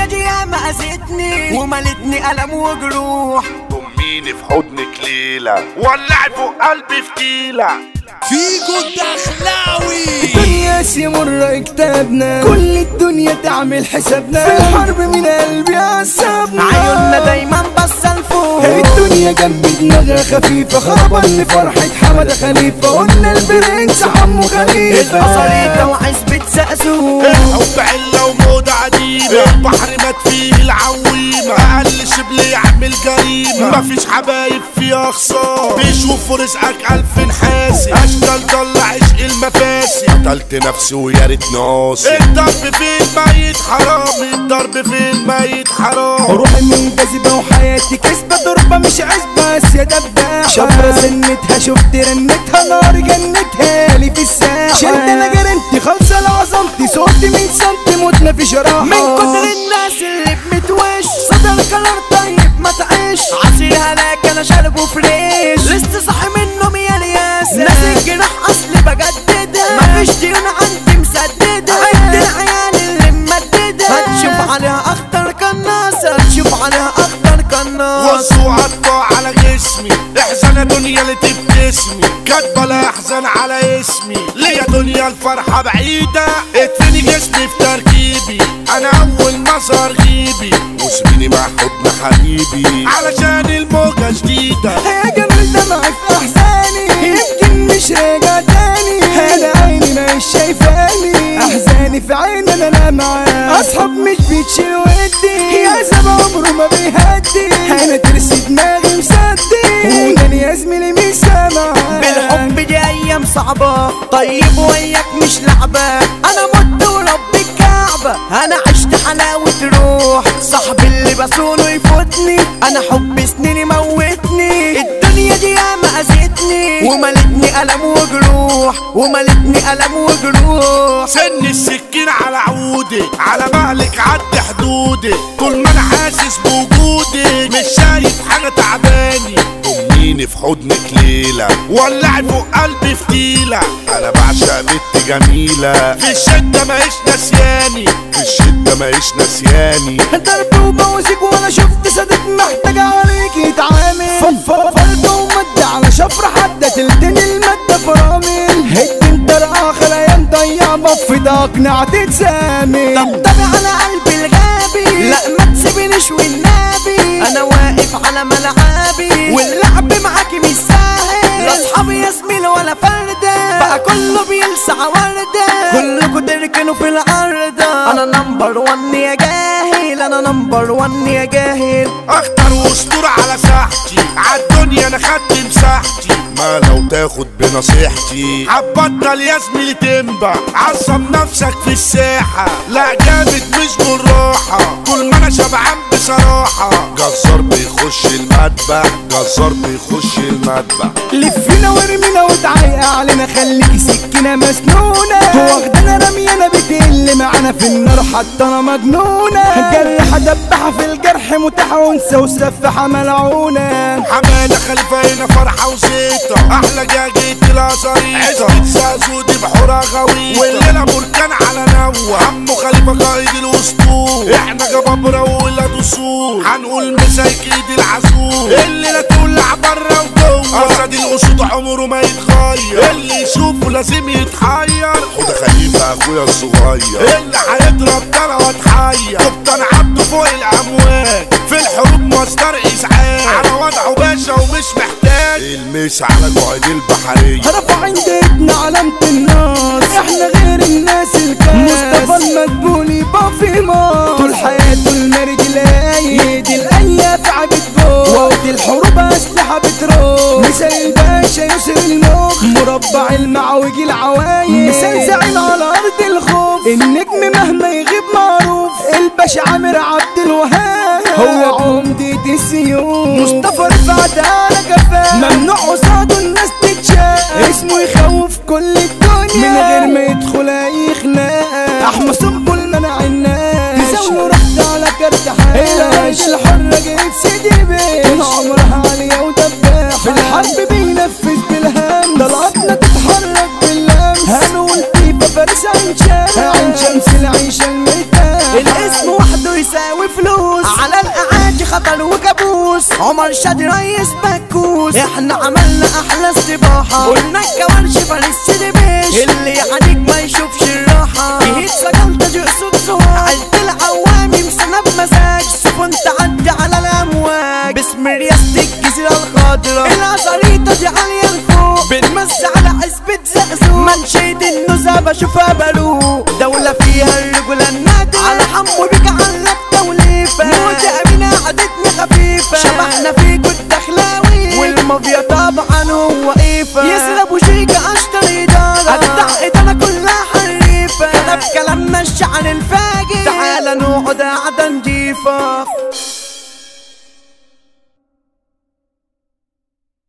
الدنيا دي ياما اذتني وملتني الم وجروح ضميني في حضنك ليلة ولعي فوق قلبي فتيلة فيجو الدخلاوي الدنيا سمر كتابنا كل الدنيا تعمل حسابنا في الحرب من قلبي عصبنا عيوننا دايما بصة لفوق الدنيا جنب دماغها خفيفة خربان لفرحة حمد خليفة قلنا البرنس حمو خليفة البصرية وعزبة زقزوق الحب علة وموضة عديمة البحر مات فيه العويمة أقل شبل يعمل جريمة مفيش حبايب فيها خسارة بيشوفوا رزقك ألف نحاسي أشكال طلع عشق المفاسي قتلت نفسي ويا ريت ناقصي الضرب في الميت حرام الضرب في الميت حرام روحي منجذبة وحياتي كسبة ضربة مش عزبة بس يا دبابة شفرة سنتها شفت رنتها نار جنتها لي في الساحة شلت انا جرنتي خالصة لعظمتي صوتي من سنتي موت مفيش راحة من كتر الناس اللي بمتوش صدر كلام طيب ما تعيش عصير هلاك انا شاربه فريش لسه صاحي منهم يا الياس ناس الجناح اصلي بجددها مفيش ديون عندي مسددة عد العيال اللي ممددة هتشوف عليها اخطر قناصة هتشوف عليها اخطر قناصة وصوا عطوا على جسمي احزن يا دنيا اللي تبتسمي كاتبه لا احزن على اسمي ليا دنيا الفرحه بعيده ادفني جسمي في تركيبي انا اول ما ظهر غيبي وسيبيني مع حضن حبيبي علشان الموجه جديده يا جمال دمعي في احزاني يمكن مش راجع تاني انا عيني مش شايفاني احزاني في عيني انا لا معاه اصحاب مش بتشيل ودي يا زب عمره ما بيهدي انا ترسي دماغي مصدي وده يا زميلي مش سامع بالحب دي ايام صعبة طيب وياك مش لعبة انا مت ورب الكعبة انا عشت حلاوة روح صاحبي اللي بصونه يفوتني انا حب سنيني موتني الدنيا دي ياما اذتني وملتني الم وجروح وملتني الم وجروح سن السكين على عودي على مهلك عدي حدودي طول ما انا حاسس بوجودي مش شايف حاجه تعباني ضميني في حضنك ليله ولعي فوق قلبي فتيله انا بعشق بنت جميله في الشده ماهيش نسياني في الشده ماهيش نسياني ضرب وبوزك وانا شفت صديق محتاج عليك يتعامل فرد ومد على شفرة حدة تلتين المادة فرامل هد انت الاخر ايام ضيع بفض اقنع تتسامل طبطبي على قلبي الغابي لا ما تسيبنيش والنبي انا واقف على ملعبي واللعب معاكي مش سهل لا اصحابي يا زميل ولا فردة بقى كله بيلسع وردة كلكوا تركنوا في العرضة انا نمبر ون يا جاهل انا نمبر ون يا جاهل اخطر واسطورة على ساحتي عالدنيا انا خدت مساحتي ما لو تاخد بنصيحتي هتبطل يا زميلي تنبع عصم نفسك في الساحة لا جامد مش بالراحة طول ما انا شبعان بصراحة جزار بيخش المذبح جزار بيخش المذبح لفينا وارمينا وتعيق علينا خليكي سكينة مسنونة واخدانا رميانة بتقل معانا في النار حتى انا مجنونة جرح دبحة في الجرح متاحة وانسى وسفحة ملعونة حمادة خليفة هنا فرحة وزيطة أحلى جاجيت الأزاريطة عزبة زازودي بحورها غويطة والليلة بركان على نوة عمو خليفة قائد الأسطول احنا جبابرة وولاد أصول هنقول مسايك ايد العزول الليلة تولع برا وجوه أسد الأسود عمره ما يتغير اللي يشوفه لازم يتحير حوده خليفة أخويا الصغير اللي هيضرب ده لو اتحير كابتن عبده فوق الأمواج في الحروب مصدر إسعاف على وضعه باشا ومش محتاج المس على قائد البحرية رفع ايدنا علامة الناس احنا غير الناس الكاس مصطفى المدبولي بافي ماس طول حياته المرد الايد الاياف عبد جوه وقت الحروب اسلحة بتروح مثال الباشا يسر المخ مربع المعوج العوايد مثال زعيم على ارض الخوف النجم مهما يغيب معروف الباشا عامر عبد الوهاب هو عمدة السيوف مصطفى رفعت على كفاه ممنوع قصاده الناس تتشاف اسمه يخوف كل الدنيا من غير ما يدخل اي خناقه احمد صبه المنع الناس تساوي رحت على كارت حياه العيش الحرة جيت سيدي بيه طول عمرها عالية ودباحة في الحرب بينفذ بالهم طلعتنا تتحرك باللمس هنقول فيفا فارس عين شمس عين شمس العيشة الميتة الاسم وحده يساوي بطل وكابوس عمر شادي ريس بكوس احنا عملنا احلى استباحة قلنا الكوارش فارس بيش اللي يعانيك ما يشوفش الراحة يهيد سجلت جقصود سواق عيلة العوامي مسنة بمزاج سفن تعدي على الامواج باسم رياسة الجزيرة الخضراء العصاريطة دي عالية لفوق بنمس على عزبة زقزوق منشيد النزهة بشوفها بلوق دولة فيها الرجولة النادرة على حمو بيك علق توليفة موت أمينة عادتنا خفيفة شبحنا فيكوا الدخلاوي والمافيا